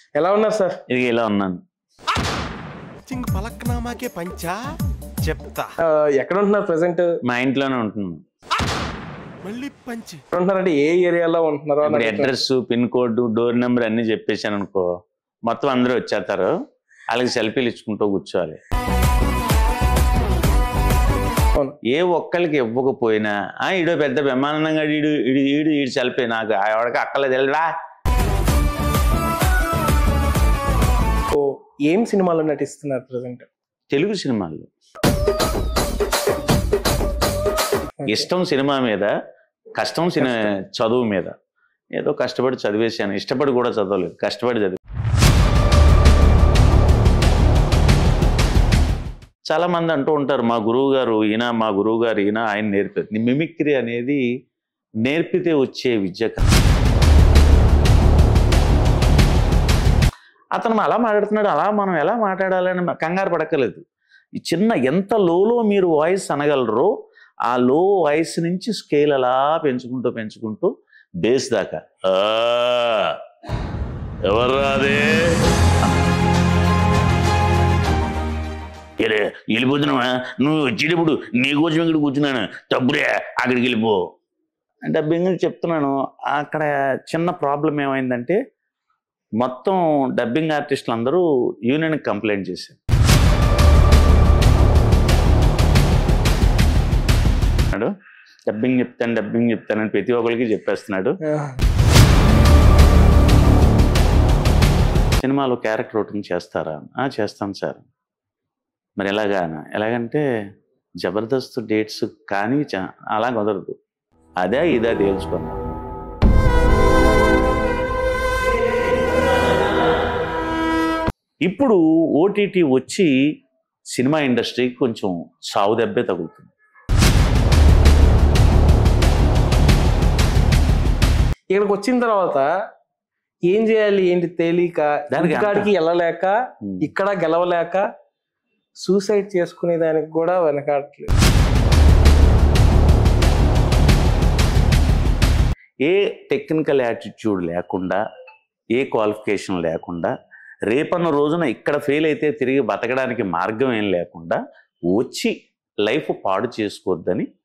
ఎలా ఉన్నారు సార్ ఇది ఇలా ఉన్నాను చింగ్ పలక్నామాకే పంచా చెప్తా ఆ, ఎక్కడ ఉంటున్నారు ప్రెసెంట్ మా ఇంట్లోనే ఉంటున్నాను మళ్ళీ పంచి ఎక్కడ ఉంటున్నారంటే ఏ ఏరియాలో ఉంటున్నారో అని ఇప్పుడు అడుగుతున్నారు. Address pin code door number అన్ని చెప్పేశాను అనుకో మొత్తం అందరూ వచ్చేస్తారు వాళ్ళకి సెల్ఫీలు ఇచ్చుకుంటూ కూర్చోవాలి అవును. ఏ ఒక్కరికి ఇవ్వకపోయినా ఆ ఈడో పెద్ద బ్రహ్మానందంగా ఈడు ఈడు ఈడు ఈడు సెల్ఫీ నాకు ఆవిడకి అక్కలేదు వెళ్ళరా ఓ, ఏం సినిమాలో నటిస్తున్నారు ప్రెసెంట్ తెలుగు సినిమాల్లో ఇష్టం సినిమా మీద కష్టం సినిమా చదువు మీద ఏదో కష్టపడి చదివేశాను ఇష్టపడి కూడా చదవలేదు కష్టపడి చదివి చాలా మంది అంటూ ఉంటారు మా గురువు గారు ఈయన మా గురువు గారు ఈయన ఆయన నేర్పారు మిమిక్రీ అనేది నేర్పితే వచ్చే విద్య కాదు అతను అలా మాట్లాడుతున్నాడు అలా మనం ఎలా మాట్లాడాలని కంగారు పడక్కలేదు ఈ చిన్న ఎంత లోలో మీరు వాయిస్ అనగలరో ఆ లో వాయిస్ నుంచి స్కేల్ అలా పెంచుకుంటూ పెంచుకుంటూ బేస్ దాకా "ఆ, ఎవర్రా అదే ఏరే వెళ్ళిపోతున్నావా నువ్వు వచ్చేటప్పుడు నీ కోసం ఇక్కడ కూర్చున్నాను తప్పుడే అక్కడికి వెళ్ళిపో డబ్బింగ్ చెప్తున్నాను అక్కడ చిన్న ప్రాబ్లం ఏమైందంటే మొత్తం డబ్బింగ్ ఆర్టిస్టులు అందరూ యూనియన్కి కంప్లైంట్ చేశారు అన్నాడు డబ్బింగ్ చెప్తాను డబ్బింగ్ చెప్తానని ప్రతి ఒక్కరికి చెప్పేస్తున్నాడు సినిమాలో క్యారెక్టర్ ఒకటి చేస్తారా "ఆ, చేస్తాను సార్ మరి ఎలాగా ఎలాగంటే జబర్దస్త్ డేట్స్ కానీ చ- అలా కుదరదు అదే ఇదే తేల్చుకున్నాను ఇప్పుడు ఓటీటీ వచ్చి సినిమా ఇండస్ట్రీకి కొంచెం సావు దెబ్బే తగులుతుంది ఇక్కడికి వచ్చిన తర్వాత ఏం చేయాలి ఏంటి తెలియక దానికి అంత- కాడికి వెళ్ళలేక ఇక్కడ గెలవలేక సూసైడ్ చేసుకునే దానికి కూడా వెనకాడట్లేదు ఏ టెక్నికల్ యాటిట్యూడ్ లేకుండా ఏ క్వాలిఫికేషన్ లేకుండా రేపన్న రోజున ఇక్కడ ఫెయిల్ అయితే తిరిగి బతకడానికి మార్గం ఏం లేకుండా వచ్చి లైఫ్ పాడు చేసుకోవద్దని